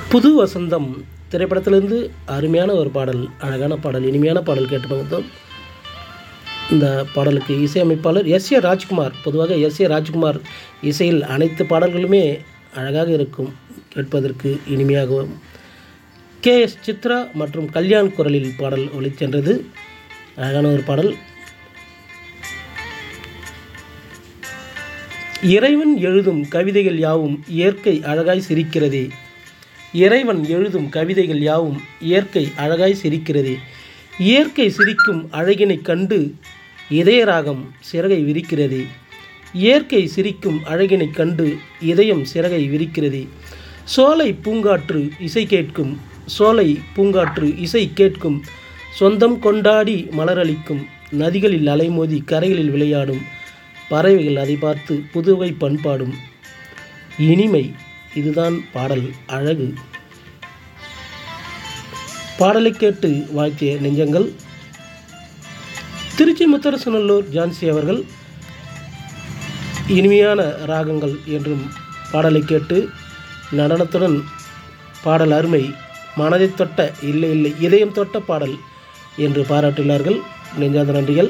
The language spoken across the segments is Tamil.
புது வசந்தம் திரைப்படத்திலிருந்து அருமையான ஒரு பாடல் அழகான பாடல் இனிமையான பாடல் கேட்டு பார்த்தோம் இந்த பாடலுக்கு இசையமைப்பாளர் எஸ் ஏ ராஜ்குமார் பொதுவாக எஸ் ஏ ராஜ்குமார் இசையில் அனைத்து பாடல்களுமே அழகாக இருக்கும் கேட்பதற்கு இனிமையாகவும் கே எஸ் சித்ரா மற்றும் கல்யாண் குரலில் பாடல் ஒளிச்சென்றது அழகான ஒரு பாடல் இறைவன் எழுதும் கவிதைகள் யாவும் இயற்கை அழகாய் சிரிக்கிறதே இறைவன் எழுதும் கவிதைகள் யாவும் இயற்கை அழகாய் சிரிக்கிறதே இயற்கை சிரிக்கும் அழகினைக் கண்டு இதயராகம் சிறகை விரிக்கிறதே இயற்கை சிரிக்கும் அழகினைக் கண்டு இதயம் சிறகை விரிக்கிறதே சோலை பூங்காற்று இசை கேட்கும் சோலை பூங்காற்று இசை கேட்கும் சொந்தம் கொண்டாடி மலரளிக்கும் நதிகளில் அலைமோதி கரைகளில் விளையாடும் பறவைகள் அதை பார்த்து புதுவை பண்பாடும் இனிமை இதுதான் பாடல் அழகு பாடலை கேட்டு வாழ்த்திய நெஞ்சங்கள் திருச்சி முத்தரசநல்லூர் ஜான்சி அவர்கள் இனிமையான ராகங்கள் என்றும் பாடலை கேட்டு நடனத்துடன் பாடல் அருமை மனதை தொட்ட இல்லை இல்லை இதயம் தொட்ட பாடல் என்று பாராட்டினார்கள் நெஞ்சாத நன்றிகள்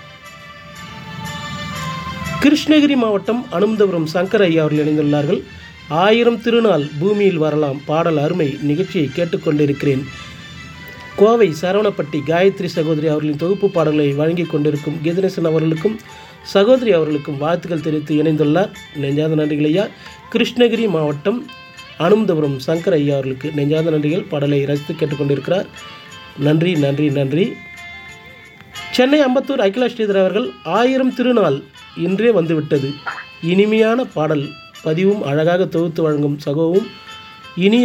கிருஷ்ணகிரி மாவட்டம் அனுமந்தபுரம் சங்கர் ஐயா அவர்கள் இணைந்துள்ளார்கள் ஆயிரம் திருநாள் பூமியில் வரலாம் பாடல் அருமை நிகழ்ச்சியை கேட்டுக்கொண்டிருக்கிறேன் கோவை சரவணப்பட்டி காயத்ரி சகோதரி அவர்களின் தொகுப்பு பாடல்களை வழங்கி கொண்டிருக்கும் கீதநேசன் அவர்களுக்கும் சகோதரி அவர்களுக்கும் வாழ்த்துக்கள் தெரிவித்து இணைந்துள்ளார் நெஞ்சாத நன்றிகள் ஐயா கிருஷ்ணகிரி மாவட்டம் அனுமந்தபுரம் சங்கர் ஐயா அவர்களுக்கு நெஞ்சாத நன்றிகள் பாடலை ரசித்து கேட்டுக்கொண்டிருக்கிறார் நன்றி நன்றி நன்றி சென்னை அம்பத்தூர் அகிலா ஸ்ரீதர் அவர்கள் ஆயிரம் திருநாள் இன்றே வந்துவிட்டது இனிமையான பாடல் பதிவும் அழகாக தொகுத்து வழங்கும் சகோவும் இனிய